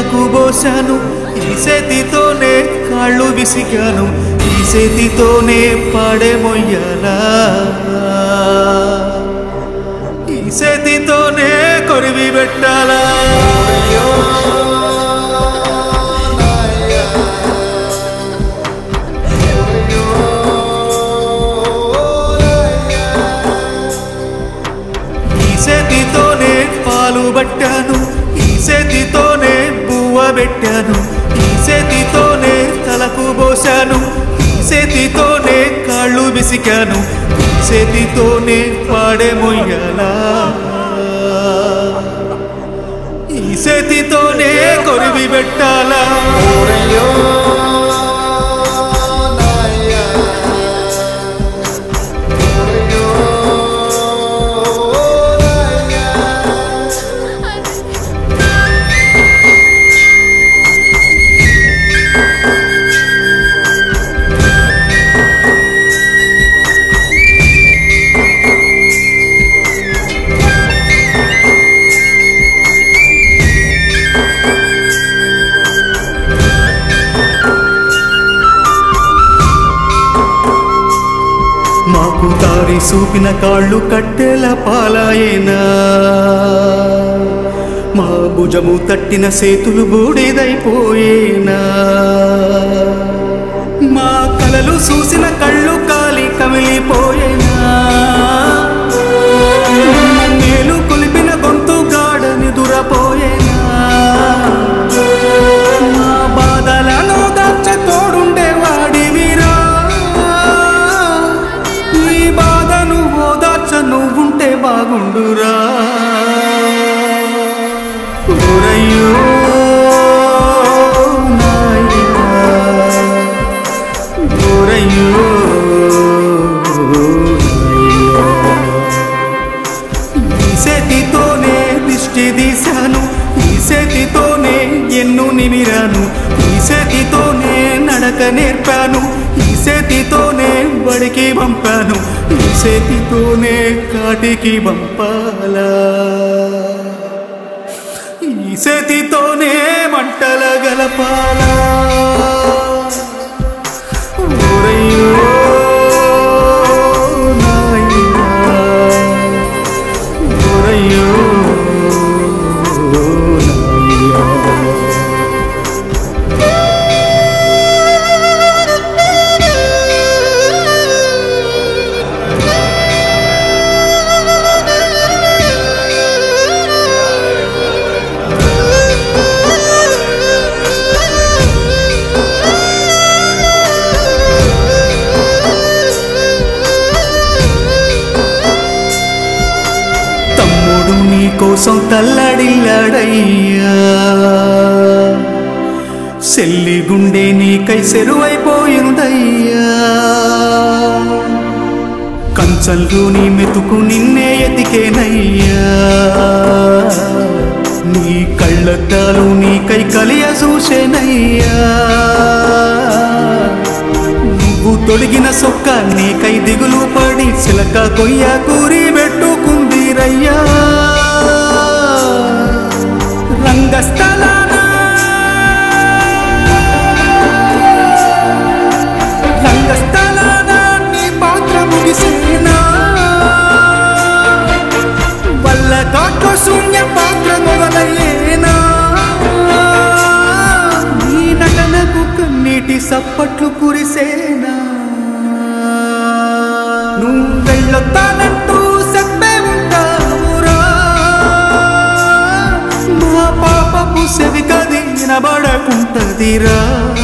తలకు బోసాను ఈ చేతితోనే కాళ్ళు విసిగాను ఈ చేతితోనే పాడే మొయ్యాలా ఈ చేతితోనే కొరివి పెట్టాలా ఈ చేతితోనే పాలు పట్టాను ఈ చేతితోనే పువ్వ పెట్టాను ఈ చేతితోనే తలకు పోసాను ఈ చేతితోనే కాళ్ళు విసికాను ఈ చేతితోనే పాడే మొయ్యాలా ఈ చేతితోనే కొరివి పెట్టాలా మాకు దారి చూపిన కాళ్ళు కట్టెల పాలాయేనా మా భుజము తట్టిన సేతులు బూడిదైపోయేనా మా కలలు చూసిన కళ్ళు కాలి కమిలిపోయేనా మేలు కొలిపిన గొంతు గాడని దురపోయేనా మా బాధలను దాచ తోడుండే వాడివిరా నీ బాధను ఓదార్చ నువ్వుంటే బాగుండురా ఊరయ్యో నాయనా, ఊరయ్యో ఈ చేతితోనే దిష్టి తీశాను ఈ చేతితోనే ఎన్ను నిమిరాను ఈ చేతితోనే నడక నేర్పాను ఈ చేతితోనే బడికి పంపాను ఈ చేతితోనే కాటికి పంపాలా ఈ చేతితోనే మంటల గలపాలా ఓరయ్యో నాయనా ఓరయ్యో నాయ్యా. తమ్ముడు నీ కోసం తల్లడిల్లాడయ్యా సెల్లి గుండె నీకై సెరువైపోయిందయ్యా కంచంలో నీ మెతుకు నిన్నే ఎతికేనయ్యా నీ కళ్ళద్దాలు నీకై కలియ చూసేనయ్యా నువ్వు తొడిగిన సొక్క నీకై దిగులు పడి చిలక కొయ్య కూరి పెట్టుకుందిరయ్యా రంగస్థలాన రంగస్థలాన నీ పాత్ర ముగిసేనా వల్ల కాట్ల శూన్య పాత్ర మొదలయ్యేనా నీ నటనకు కన్నీటి సప్పట్లు కురిసేనా నువ్వు వెళ్ళొత్తానంటూ చెప్పే ఉంటావురా మా పాపపు సెవి కది వినబడకుంటదిరా